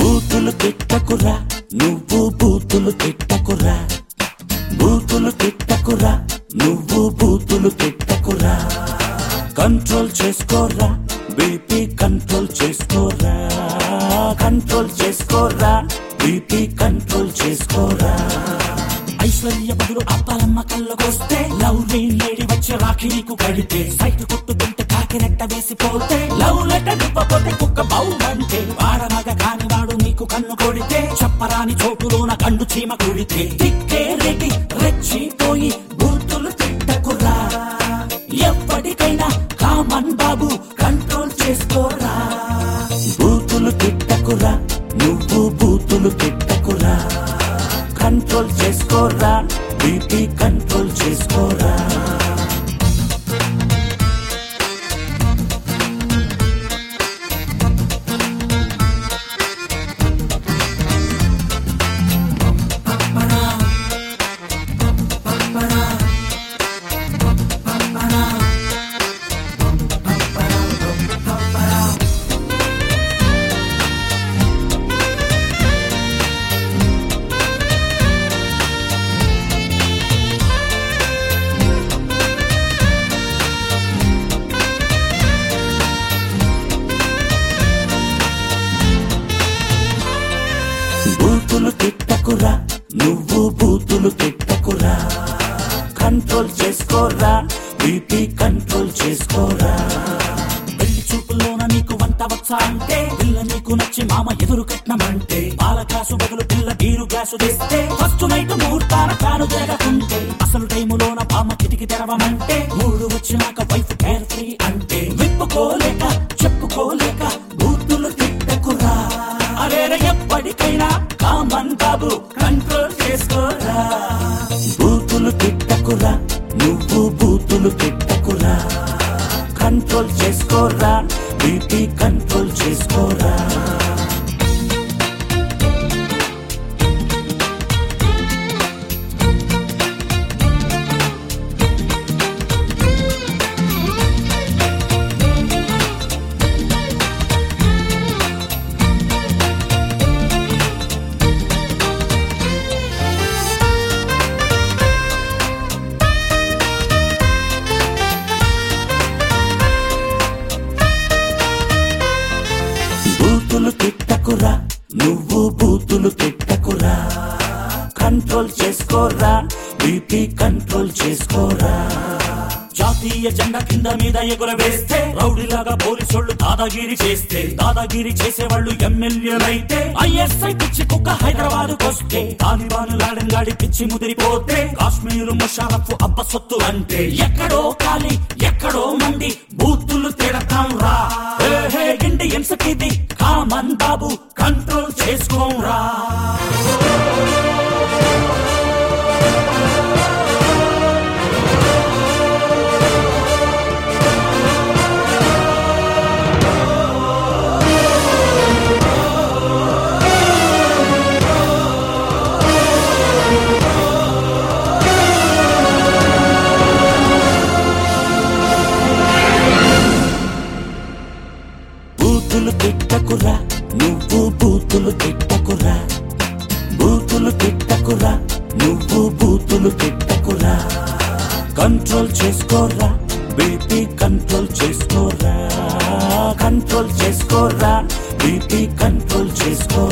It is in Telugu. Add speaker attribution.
Speaker 1: బూతులు తిట్టకురా నువ్వు బూతులు తిట్టకురా బూతులు తిట్టకురా నువ్వు బూతులు తిట్టకురా కంట్రోల్ చేసుకోరా బీపీ కంట్రోల్ చేసుకోరా కంట్రోల్ చేసుకోరా బీపీ కంట్రోల్ చేసుకోరా ఐశ్వర్య బదులు అప్పాలమ్మ కళ్ళకొస్తే లవ్ లేడి వచ్చే రాఖీ నీకు కడితే సైట్ కొట్టుకుంటే కాకి రెట్ట వేసిపోతే లవ్ లెటర్ ఇవ్వకపోతే కుక్క బౌంటే వాడనగ కాని వాడు నీకు కన్ను కొడితే చెప్పరాని చోటులోన కండు చీమ కొడితే తిక్కే రెడ్డి రెచ్చిపోయి బూతులు తిట్టకురా ఎప్పటికైనా కామన్ బాబు కంట్రోల్ చేసుకోరా బూతులు తిట్టకురా నువ్వు బూతులు తిట్టకురా కంట్రోల్ చేసుకోరా బీపీ కంట్రోల్ చేసుకోరా బూతులు తిట్టకురా నువ్వు బూతులు తిట్టకురా కంట్రోల్ చేసుకోరా బీపీ కంట్రోల్ చేసుకోరా పెళ్లి చూపుల్లోన నీకు వంట వచ్చా అంటే పిల్ల నీకు నచ్చి మామ ఎదురు కట్నమంటే పాల గ్లాసు బదులు పిల్ల బీరు గ్లాసు తెస్తే ఫస్ట్ నైట్ ముహూర్తాన కాను జరగకుంటే అసలు టైములోన బామ్మ కిటికి తెరవమంటే మూడు వచ్చినాక వైఫ్ కేర్ ఫ్రీ అంటే విప్పుకోలేక చెప్పుకోలేక బూతులు తిట్టకురా అరేరే ఎప్పటికైనా కామన్ బాబు కంట్రోల్ చేసుకోరా బూతులు తిట్టకురా నువ్వు బూతులు తిట్టకురా కంట్రోల్ చేసుకోరా బీపీ కంట్రోల్ చేసుకోరా బూతులు తిట్టకురా నువ్వు బూతులు తిట్టకురా కంట్రోల్ చేసుకోరా బీపీ కంట్రోల్ చేసుకోరా జాతీయ జెండా కింద మీద ఎగురవేస్తే రౌడీలాగా పోలీసోళ్ళు దాదాగిరి చేస్తే దాదాగిరి చేసేవాళ్ళు ఎమ్మెల్యేలైతే ఐఎస్ఐ పిచ్చి కుక్క హైదరాబాద్ వస్తే తాలిబాను లాడెల్లాడి పిచ్చి ముదిరిపోతే కాశ్మీరు ముషారఫ్ అబ్బ సొత్తు అంటే ఎక్కడో కాలి ఎక్కడో మండి బూతులు తిడతాం రా హే హే ఇండియన్స్ కిది కామన్ బాబు కంట్రోల్ చేసుకోరా బూతులు తిట్టకురా నువ్వు బూతులు తిట్టకురా బూతులు తిట్టకురా నువ్వు బూతులు తిట్టకురా కంట్రోల్ చేసుకోరా బీపీ కంట్రోల్ చేసుకోరా కంట్రోల్ చేసుకోరా బీపీ కంట్రోల్ చేసుకోరా